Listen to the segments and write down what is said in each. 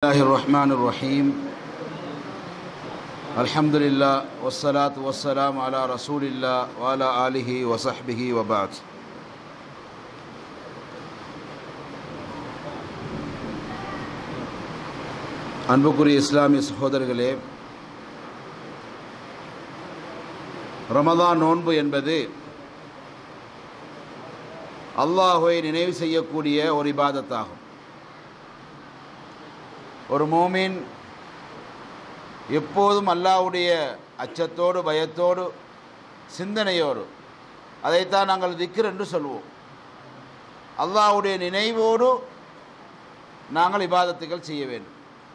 الله الرحمن الرحيم الحمد لله والصلاة والسلام على رسول الله وعلى آله وصحبه وبعد அன்புக்குரிய இஸ்லாமிய சகோதரர்களே ரமதான் நோன்பு என்பது அல்லாஹுவை நினைவு செய்யக்கூடிய ஒரு இபாதத்தாகும் ஒரு மோமின் எப்போதும் அல்லாஹ்வுடைய அச்சத்தோடு பயத்தோடு சிந்தனையோடு அதைத்தான் நாங்கள் திக்ர் என்று சொல்வோம் அல்லாஹ்வுடைய நினைவோடு நாங்கள் இபாதத்துகள் செய்ய வேண்டும்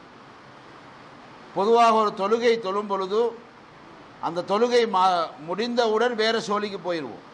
பொதுவாக ஒரு தொழுகை தொழும் பொழுது அந்த தொழுகை மா முடிந்தவுடன் வேறு சோழிக்கு போயிடுவோம்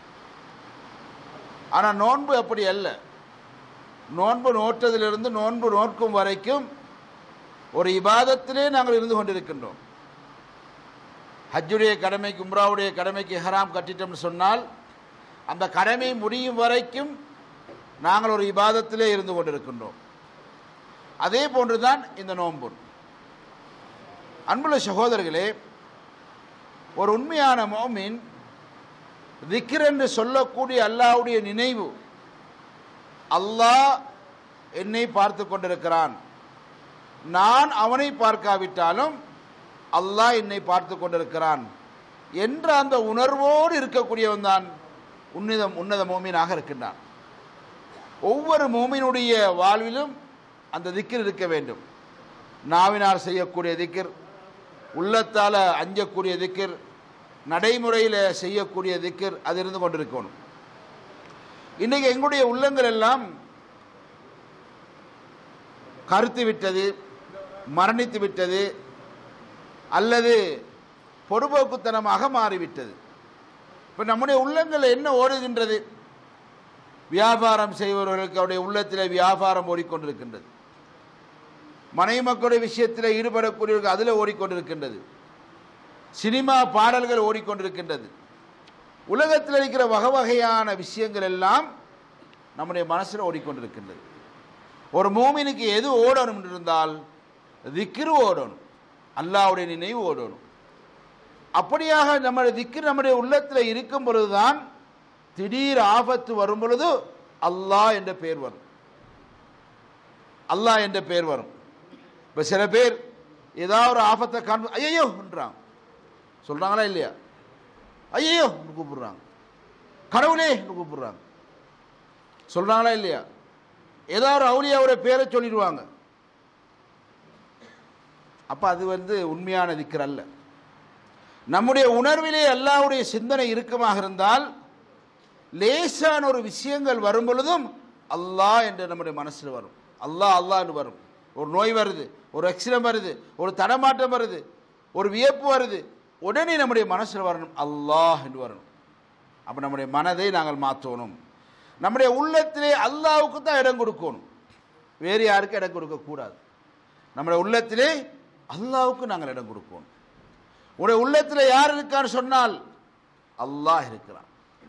ஆனால் நோன்பு அப்படி அல்ல நோன்பு நோற்றதிலிருந்து நோன்பு நோக்கும் வரைக்கும் ஒரு இபாதத்திலே நாங்கள் இருந்து கொண்டிருக்கின்றோம் ஹஜ்ஜுடைய கடமைக்கு உம்ராவுடைய கடமைக்கு ஹராம் கட்டிட்டோம்னு சொன்னால் அந்த கடமை முடியும் வரைக்கும் நாங்கள் ஒரு இபாதத்திலே இருந்து கொண்டிருக்கின்றோம் அதே போன்றுதான் இந்த நோன்பு அன்புள்ள சகோதரர்களே ஒரு உண்மையான மோமின் திக்ர் என்று சொல்லக்கூடிய அல்லாஹ்வுடைய நினைவு அல்லாஹ் என்னை பார்த்து கொண்டிருக்கிறான் நான் அவனை பார்க்காவிட்டாலும் அல்லாஹ் என்னை பார்த்து கொண்டிருக்கிறான் என்ற அந்த உணர்வோடு இருக்கக்கூடியவன் தான் உன்னதம் உன்னத மோமீனாக இருக்கின்றான் ஒவ்வொரு மோமினுடைய வாழ்விலும் அந்த திக்கிர் இருக்க வேண்டும் நாவினால் செய்யக்கூடிய திக்கிர் உள்ளத்தால் அஞ்சக்கூடிய திக்கிர் நடைமுறையில் செய்யக்கூடிய திக்கிர் அது இருந்து கொண்டிருக்கணும் இன்றைக்கு எங்களுடைய உள்ளங்கள் எல்லாம் கருத்து விட்டது மரணித்து விட்டது அல்லது பொடுபோக்குத்தனமாக மாறிவிட்டது இப்போ நம்முடைய உள்ளங்கள் என்ன ஓடுகின்றது வியாபாரம் செய்பவர்களுக்கு அவருடைய உள்ளத்தில் வியாபாரம் ஓடிக்கொண்டிருக்கின்றது மனைவி மக்களுடைய விஷயத்தில் ஈடுபடக்கூடியவர்கள் அதில் ஓடிக்கொண்டிருக்கின்றது சினிமா பாடல்கள் ஓடிக்கொண்டிருக்கின்றது உலகத்தில் இருக்கிற வகை வகையான விஷயங்கள் எல்லாம் நம்முடைய மனசில் ஓடிக்கொண்டிருக்கின்றது ஒரு மூமினுக்கு எது ஓடணும் இருந்தால் திக்ரு ஓடணும் அல்லாவுடைய நினைவு ஓடணும் அப்படியாக நம்முடைய திக்ரு நம்முடைய உள்ளத்தில் இருக்கும் பொழுதுதான் திடீர் ஆபத்து வரும் பொழுது அல்லாஹ் என்ற பெயர் வரும் அல்லாஹ் என்ற பெயர் வரும் இப்போ சில பேர் ஏதாவது ஒரு ஆபத்தை காண் ஐயையோன்றாங்க சொல்கிறாங்களா இல்லையா ஐயையோ கூப்பிடுறாங்க கடவுளே கூப்பிடுறாங்க சொல்கிறாங்களா இல்லையா ஏதாவது ஒரு அவுளியாவுடைய பேரை சொல்லிடுவாங்க அப்போ அது வந்து உண்மையான திக்கர் அல்ல நம்முடைய உணர்விலே அல்லாவுடைய சிந்தனை இறுக்கமாக இருந்தால் லேசான ஒரு விஷயங்கள் வரும் பொழுதும் அல்லாஹ் என்று நம்முடைய மனசில் வரும் அல்லாஹ் அல்லான்னு வரும் ஒரு நோய் வருது ஒரு ஆக்சிடென்ட் வருது ஒரு தடமாட்டம் வருது ஒரு வியப்பு வருது உடனே நம்முடைய மனசில் வரணும் அல்லாஹ் என்று வரணும் அப்போ நம்முடைய மனதை நாங்கள் மாற்றணும் நம்முடைய உள்ளத்திலே அல்லாவுக்கு தான் இடம் கொடுக்கணும் வேறு யாருக்கும் இடம் கொடுக்கக்கூடாது நம்முடைய உள்ளத்திலே அல்லாவுக்கு நாங்கள் இடம் கொடுக்கணும் உடைய உள்ளத்தில் யார் இருக்கான்னு சொன்னால் அல்லாஹ் இருக்கிறான்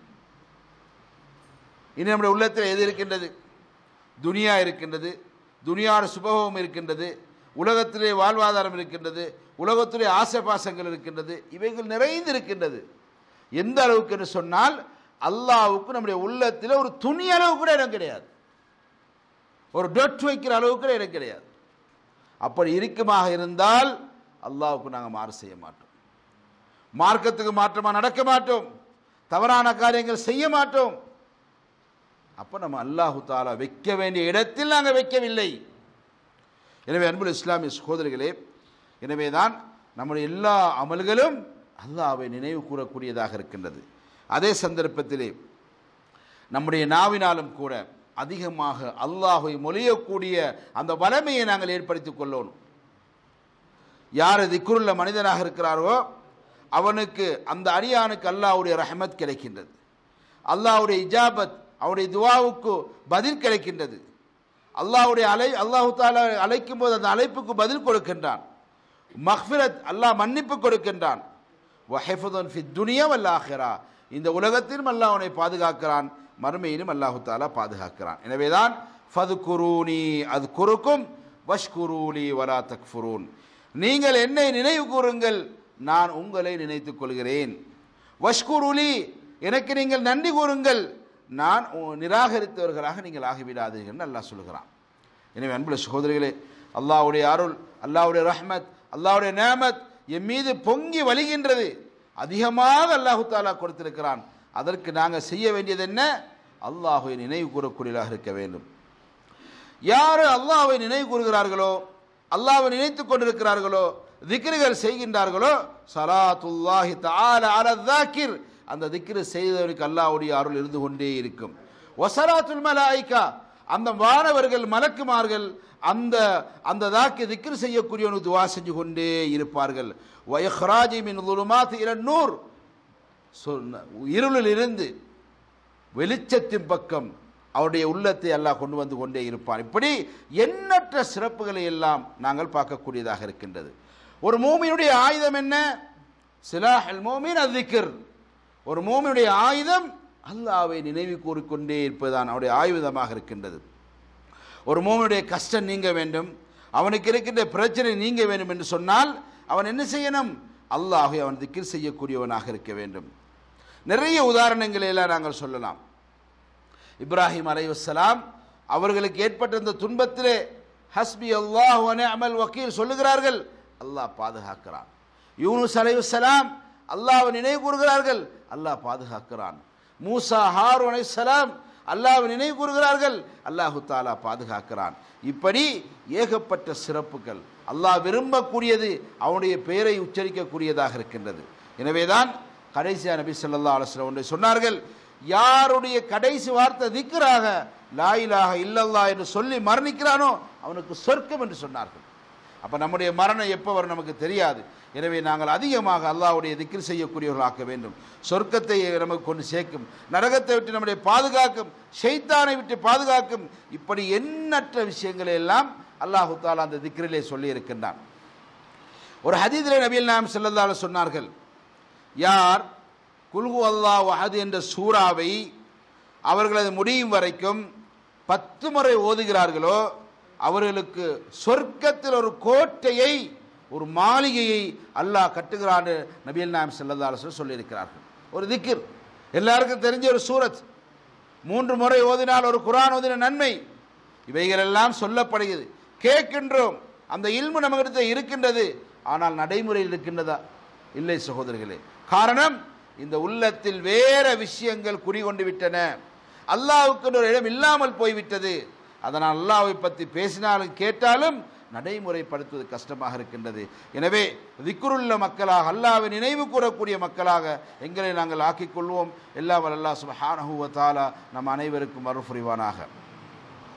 இனி நம்முடைய உள்ளத்தில் எது இருக்கின்றது துனியா இருக்கின்றது துனியாட சுபகம் இருக்கின்றது உலகத்திலே வாழ்வாதாரம் இருக்கின்றது உலகத்திலே ஆசை பாசங்கள் இருக்கின்றது இவைகள் நிறைந்து இருக்கின்றது எந்த அளவுக்கு என்று சொன்னால் அல்லாவுக்கு நம்முடைய உள்ளத்தில் ஒரு துணி அளவு கூட இடம் கிடையாது ஒரு டொட் வைக்கிற அளவுக்கு கூட இடம் கிடையாது அப்படி இருக்குமாக இருந்தால் அல்லாவுக்கு நாங்கள் மாறு செய்ய மாட்டோம் மார்க்கத்துக்கு மாற்றமாக நடக்க மாட்டோம் தவறான காரியங்கள் செய்ய மாட்டோம் அப்போ நம்ம அல்லாஹு தாலா வைக்க வேண்டிய இடத்தில் நாங்கள் வைக்கவில்லை எனவே அன்புல் இஸ்லாமிய சகோதரிகளே எனவே தான் நம்முடைய எல்லா அமல்களும் அல்லாவை நினைவு கூறக்கூடியதாக இருக்கின்றது அதே சந்தர்ப்பத்திலே நம்முடைய நாவினாலும் கூட அதிகமாக அல்லாஹை மொழியக்கூடிய அந்த வளமையை நாங்கள் ஏற்படுத்திக் கொள்ளணும் யார் திக்குருள்ள மனிதனாக இருக்கிறாரோ அவனுக்கு அந்த அடியானுக்கு அல்லாஹுடைய ரஹமத் கிடைக்கின்றது அல்லாஹுடைய இஜாபத் அவருடைய துவாவுக்கு பதில் கிடைக்கின்றது அல்லாஹுடைய அலை அல்லாஹு தாலா அழைக்கும் போது அந்த அழைப்புக்கு பதில் கொடுக்கின்றான் மஹ்ஃபிரத் அல்லாஹ் மன்னிப்பு கொடுக்கின்றான் வஹெஃபுதன் ஃபி துனியா வல்லாஹிரா இந்த உலகத்திலும் அல்லாஹ் அவனை பாதுகாக்கிறான் மறுமையிலும் அல்லாஹு தாலா பாதுகாக்கிறான் எனவேதான் ஃபது குரூனி அது குறுக்கும் வஷ்குரூலி வலா தக்ஃபுரூன் நீங்கள் என்னை நினைவு கூறுங்கள் நான் உங்களை நினைத்துக் கொள்கிறேன் வஷ்குருலி எனக்கு நீங்கள் நன்றி கூறுங்கள் நான் உ- நிராகரித்தவர்களாக நீங்கள் ஆகிவிடாதீர்கள் அல்லாஹ் சொல்கிறான் எனவே அன்புள்ள சகோதரிகளே அல்லாஹ்வுடைய அருள் அல்லாஹ்வுடைய ரஹ்மத் அல்லாஹ்வுடைய நேமத் என் மீது பொங்கி வழிகின்றது அதிகமாக அல்லாஹு தாலா கொடுத்திருக்கிறான் அதற்கு நாங்கள் செய்ய வேண்டியது என்ன அல்லாஹுவை நினைவு கூறக்கூடியதாக இருக்க வேண்டும் யார் அல்லாஹ்வை நினைவு கூறுகிறார்களோ அல்லாஹ்வை நினைத்துக் கொண்டிருக்கிறார்களோ திக்ருகள் செய்கின்றார்களோ சலாத்துல்லாஹி தஆலா அலா தாக்கிர் அந்த திக்ரு செய்தவனுக்கு அல்லாஹ்வுடைய அருள் இருந்து கொண்டே இருக்கும் வசராத்துல் மலாயிகா அந்த வானவர்கள் மலக்குமார்கள் அந்த அந்த தாக்கி திக்ரு செய்யக்கூடியவனுக்கு துவா செஞ்சு கொண்டே இருப்பார்கள் வயஹ்ராஜி மின் ظُلُمَاتِ இல நூர் இருளில் இருந்து வெளிச்சத்தின் பக்கம் அவருடைய உள்ளத்தை அல்லாஹ் கொண்டு வந்து கொண்டே இருப்பான் இப்படி எண்ணற்ற சிறப்புகளை எல்லாம் நாங்கள் பார்க்கக்கூடியதாக இருக்கின்றது ஒரு மூமியினுடைய ஆயுதம் என்ன சிலாஹல் மோமின் அத்திக்கர் ஒரு மூமியுடைய ஆயுதம் அல்லாஹ்வை நினைவு கூறிக்கொண்டே இருப்பதுதான் அவருடைய ஆயுதமாக இருக்கின்றது ஒரு மூமியுடைய கஷ்டம் நீங்க வேண்டும் அவனுக்கு இருக்கின்ற பிரச்சனை நீங்க வேண்டும் என்று சொன்னால் அவன் என்ன செய்யணும் அல்லாஹை அவன் திக்கிர் செய்யக்கூடியவனாக இருக்க வேண்டும் நிறைய உதாரணங்களை எல்லாம் நாங்கள் சொல்லலாம் இப்ராஹிம் அலைவசலாம் அவர்களுக்கு ஏற்பட்ட இந்த துன்பத்திலே ஹஸ்பி அல்லாஹ் அமல் வக்கீல் சொல்லுகிறார்கள் அல்லாஹ் பாதுகாக்கிறான் யூனுஸ் அலைவசலாம் அல்லாஹ்வை நினைவு கூறுகிறார்கள் அல்லாஹ் பாதுகாக்கிறான் மூசா ஹாரூன் அலைஹிஸ்ஸலாம் அல்லாஹ்வை நினைவு கூறுகிறார்கள் அல்லாஹு தாலா பாதுகாக்கிறான் இப்படி ஏகப்பட்ட சிறப்புகள் அல்லாஹ் விரும்பக்கூடியது அவனுடைய பெயரை உச்சரிக்கக்கூடியதாக இருக்கின்றது எனவேதான் கடைசியா நபி ஸல்லல்லாஹு அலைஹி வஸல்லம் ஒன்றை சொன்னார்கள் யாருடைய கடைசி வார்த்தை திக்ராக லாயிலாக இல்லல்லா என்று சொல்லி மரணிக்கிறானோ அவனுக்கு சொர்க்கம் என்று சொன்னார்கள் அப்ப நம்முடைய மரணம் எப்போ வரும் நமக்கு தெரியாது எனவே நாங்கள் அதிகமாக அல்லாஹ்வுடைய திக்ர் செய்யக்கூடியவர்களாக்க வேண்டும் சொர்க்கத்தை நமக்கு கொண்டு சேர்க்கும் நரகத்தை விட்டு நம்முடைய பாதுகாக்கும் ஷைத்தானை விட்டு பாதுகாக்கும் இப்படி எண்ணற்ற விஷயங்களை எல்லாம் அல்லாஹு தாலா அந்த திக்ரிலே சொல்லி இருக்கின்றான் ஒரு ஹதீதிலே நபிகள் நாம் செல்லல்லால சொன்னார்கள் யார் குல்ஹு அல்லாஹ் வஹது என்ற சூறாவை அவர்களது முடியும் வரைக்கும் பத்து முறை ஓதுகிறார்களோ அவர்களுக்கு சொர்க்கத்தில் ஒரு கோட்டையை ஒரு மாளிகையை அல்லாஹ் கட்டுகிறான் நபியல் நாயம் செல்லதால சொல்லியிருக்கிறார்கள் ஒரு திக்கிர் எல்லாருக்கும் தெரிஞ்ச ஒரு சூரத் மூன்று முறை ஓதினால் ஒரு குரான் ஓதின நன்மை இவைகளெல்லாம் சொல்லப்படுகிறது கேட்கின்றோம் அந்த இல்மு நம்மகிட்ட இருக்கின்றது ஆனால் நடைமுறையில் இருக்கின்றதா இல்லை சகோதரர்களே காரணம் இந்த உள்ளத்தில் வேற விஷயங்கள் குடிகொண்டு விட்டன அல்லாஹ்வுக்கு ஒரு இடம் இல்லாமல் போய்விட்டது அதனால் அல்லாஹ்வை பற்றி பேசினாலும் கேட்டாலும் நடைமுறைப்படுத்துவது கஷ்டமாக இருக்கின்றது எனவே திக்குருள்ள மக்களாக அல்லாஹ்வை நினைவு கூறக்கூடிய மக்களாக எங்களை நாங்கள் ஆக்கிக் கொள்வோம் எல்லா வல்ல அல்லாஹ் சுப்ஹானஹு வ தஆலா நம் அனைவருக்கும் அருள் புரிவானாக